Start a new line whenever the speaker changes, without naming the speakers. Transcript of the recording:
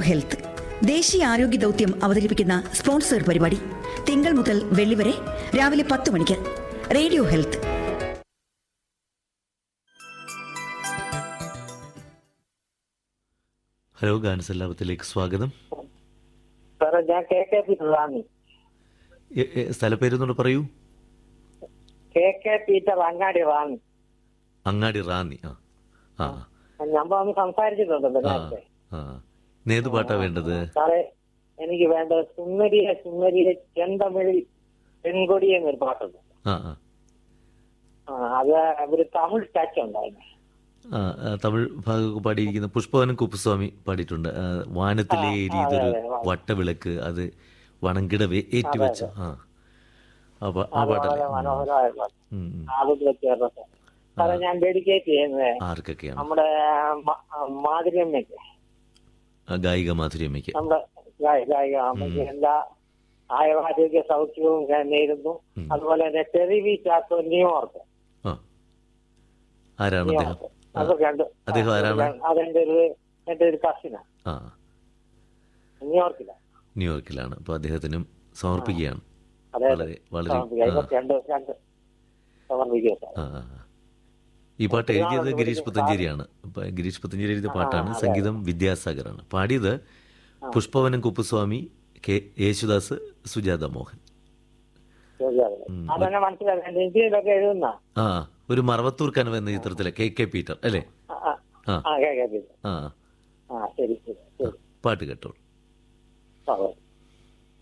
Health ദേശീയ ആരോഗ്യ ദൗത്യം അവതരിപ്പിക്കുന്ന സ്പോൺസർ പരിപാടി തിങ്കൾ മുതൽ വെള്ളി വരെ രാവിലെ പത്ത് മണിക്ക് റേഡിയോ ഹെൽത്ത്
ഹലോ ഗാനസല്ലാപത്തിലേക്ക് സ്വാഗതം
സാറേ ഞാൻ കെ കെ പീറ്റർ റാന്നി
എ- എ- സ്ഥലപ്പേരൊന്നുകൂടെ പറയൂ
കെ കെ പീറ്റർ അങ്ങാടി റാന്നി
അങ്ങാടി റാന്നി ആ ആ
നമ്മൾ ഒന്ന് സംസാരിച്ചിട്ടുണ്ടല്ലോ
ആ
നേരത്തെ
ആ ഇന്നേത് പാട്ടാ വേണ്ടത്
സാറേ എനിക്ക് വേണ്ടത് സുന്ദരിയെ സുന്ദരിയെ ചെന്തമിഴിൽ പെൺകൊടി എന്നൊരു പാട്ടുണ്ട്
ആ ആ
ആ, അത് ഒരു തമിഴ് ടച്ച് ഉണ്ടായിരുന്നു
ആ, ആ, തമിഴ് ഭാഗമൊക്കെ പാടിയിരിക്കുന്ന പുഷ്പവനം കുപ്പുസ്വാമി പാടിയിട്ടുണ്ട് ആ, വാനത്തിലെ ഏരിയതൊരു
അതെ, അതെ.
വട്ടവിളക്ക് അത് വണങ്കിടവേ ഏറ്റുവെച്ച ആ ആ പാ- ആ
അത്
പാട്ടല്ലേ
വളരെ മനോഹരമായ പാട്ട്
ഉം, ഉം.
അത് ചേർന്ന സാറേ ഞാൻ ഡെഡിക്കേറ്റ് ചെയ്യുന്നത്
ആർക്കൊക്കെയാണ്
നമ്മുടെ മ- മാധുര്യമ്മയ്ക്ക്
ആ, ഗായിക മാധുര്യമ്മയ്ക്ക്
നമ്മുടെ ഗായി- ഗായിക അമ്മയ്ക്ക് എല്ലാ ആയുരാരോഗ്യ സൗഖ്യവും ഞാൻ നേരുന്നു
ഉം.
അതുപോലെ തന്നെ ടെറിവി ചാക്കോ ന്യൂയോർക്ക്
ആ ആരാണ് അദ്ദേഹം
ന്യൂയോർക്ക് അത് രണ്ട്
അദ്ദേഹം ആരാണ്?
അതെന്റെ ഒരു എന്റെ ഒരു കസിനാ
ആ
ന്യൂയോർക്കില
ന്യൂയോർക്കിലാണ് അപ്പോൾ അദ്ദേഹത്തിനും സമർപ്പിക്കുകയാണ്
അതെ
വളരെ വളരെ
സമർപ്പിക്കുക.
ആ.
ഇരുപത്തിരണ്ട് രണ്ട് സമർപ്പിക്കുക സാർ
ആ, ആ, ആ. ഈ പാട്ട് എഴുതിയത് ഗിരീഷ് പുത്തഞ്ചേരിയാണ് ഇപ്പൊ ഗിരീഷ് പുത്തഞ്ചേരി എഴുതിയ പാട്ടാണ് സംഗീതം വിദ്യാസാഗറാണ് പാടിയത് പുഷ്പവനം കുപ്പുസ്വാമി കെ യേശുദാസ് സുജാത മോഹൻ
ചോദിക്കാതെ. അതെന്നെ മനസ്സിലാക്കാം ഹിന്ദിയിലൊക്കെ എഴുതുന്ന
ആ ഒരു മറവത്തൂർ കനവ് എന്ന ചിത്രത്തിലെ കെ കെ പീറ്റർ അല്ലേ
ആ, ആ.
ആ
ആ കേൾക്കാം
ആ
ആ ശരി ശരി ശരി
പാട്ട് കേട്ടോളൂ
ആ, ഓക്കെ.